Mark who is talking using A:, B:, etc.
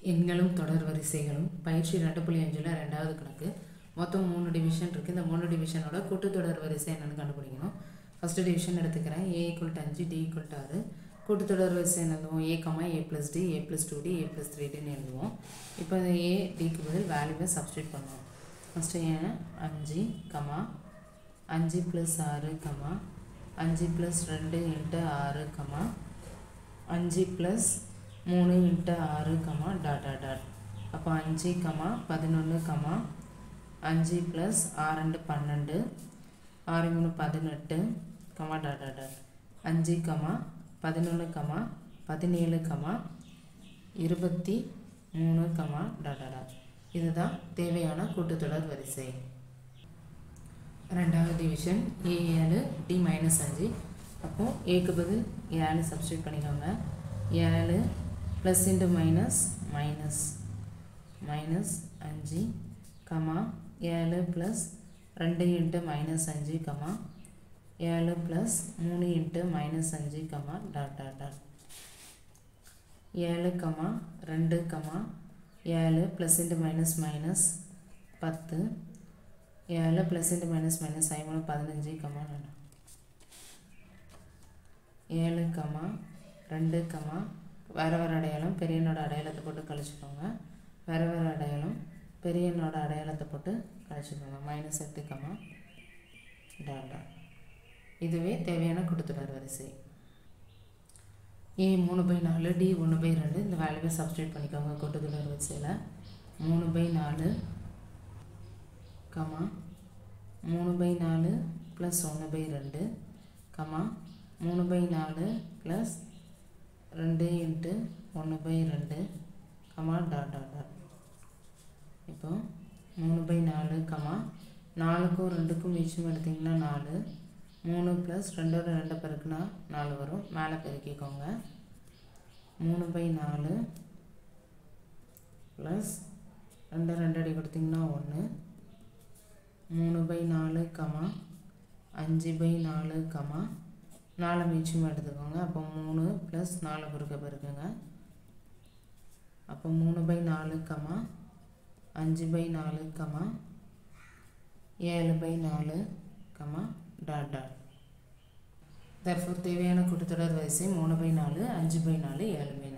A: எண்களும் தொடர் வரிசைகளும் பயிற்சி ரெண்டு புள்ளி அஞ்சில் ரெண்டாவது கணக்கு மொத்தம் மூணு டிவிஷன் இருக்குது இந்த மூணு டிவிஷனோட கூட்டுத்தொடர் வரிசை என்னென்னு கண்டுபிடிக்கணும் ஃபஸ்ட்டு டிவிஷன் எடுத்துக்கிறேன் ஏ ஈக்குவல் டு அஞ்சு டி ஈக்குவல் டு ஆறு கூட்டுத்தொடர் வரிசை என்ன எழுதுவோம் a comma a plus d a plus two d a plus three டின்னு எழுதுவோம் இப்போ இந்த ஏ டிக்கு பதில் வேல்யூவை சப்ஸ்டியூட் பண்ணுவோம் ஃபஸ்ட்டு ஏன் அஞ்சு கமா அஞ்சு ப்ளஸ் ஆறு கமா அஞ்சு ப்ளஸ் ரெண்டு இன்ட்டு ஆறு கமா அஞ்சு ப்ளஸ் மூணு இன்ட்டு ஆறு கமா டாட் டாட் டாட் அப்போ அஞ்சு கமா பதினொன்று கமா அஞ்சு ப்ளஸ் ஆறு ரெண்டு பன்னெண்டு ஆறு மூணு பதினெட்டு கமா டாட் டாட் டாட் அஞ்சு கமா பதினொன்று கமா பதினேழு கமா இருபத்தி மூணு கமா டாட் டாட் டாட் இதுதான் தேவையான கூட்டுத்தொடர் வரிசை ரெண்டாவது டிவிஷன் ஏ ஏழு டி மைனஸ் அஞ்சு அப்போது ஏக்கு பதில் ஏழு சப்ஸ்டியூட் பண்ணிக்கோங்க ஏழு plus into minus minus minus அஞ்சு கமா ஏழு ப்ளஸ் ரெண்டு இன்ட்டு மைனஸ் அஞ்சு கமா ஏழு ப்ளஸ் மூணு இன்ட்டு மைனஸ் அஞ்சு கமா டாட் டாட் டாட் ஏழு கமா ரெண்டு கமா ஏழு ப்ளஸ் இன்ட்டு மைனஸ் மைனஸ் பத்து ஏழு ப்ளஸ் இன்ட்டு மைனஸ் மைனஸ் ஐமூணு பதினஞ்சு கமா ரெண்டு ஏழு கமா ரெண்டு கமா வேறு வேறு அடையாளம் பெரியனோட அடையாளத்தை போட்டு கழிச்சுக்கோங்க வேறு வேறு அடையாளம் பெரியனோட அடையாளத்தை போட்டு கழிச்சுக்கோங்க மைனஸ் எட்டு கமா டாடா இதுவே தேவையான கூட்டுத்தொடர் வரிசை ஏ மூணு பை நாலு டி ஒன்று பை ரெண்டு இந்த வேல்யூவை சப்ஸ்டியூட் பண்ணிக்கோங்க கூட்டுத்தொடர் வரிசையில் மூணு பை நாலு கமா மூணு பை நாலு ப்ளஸ் ஒன்று பை ரெண்டு கமா மூணு பை நாலு ப்ளஸ் ரெண்டு இன்ட்டு ஒன்று பை ரெண்டு கமா டாட் டாட் டாட் இப்போ மூணு பை நாலு கமா நாலுக்கும் ரெண்டுக்கும் மிச்சம் எடுத்திங்கன்னா நாலு மூணு ப்ளஸ் ரெண்டோட ரெண்டை பெருக்குனா நாலு வரும் மேலே பெருக்கிக்கோங்க மூணு பை நாலு ப்ளஸ் ரெண்டு ரெண்டு அடி கொடுத்திங்கன்னா ஒன்று மூணு பை நாலு கமா அஞ்சு பை நாலு கமா நாலு மிச்சமாக எடுத்துக்கோங்க அப்போ மூணு ப்ளஸ் நாலு குறுக்க பெருக்குங்க அப்போ மூணு பை நாலு கமா அஞ்சு பை நாலு கமா ஏழு பை நாலு கமா டாட் டாட் தர்ஃபோர் தேவையான கூட்டுத்தொடர் வரிசை மூணு பை நாலு அஞ்சு பை நாலு ஏழு பை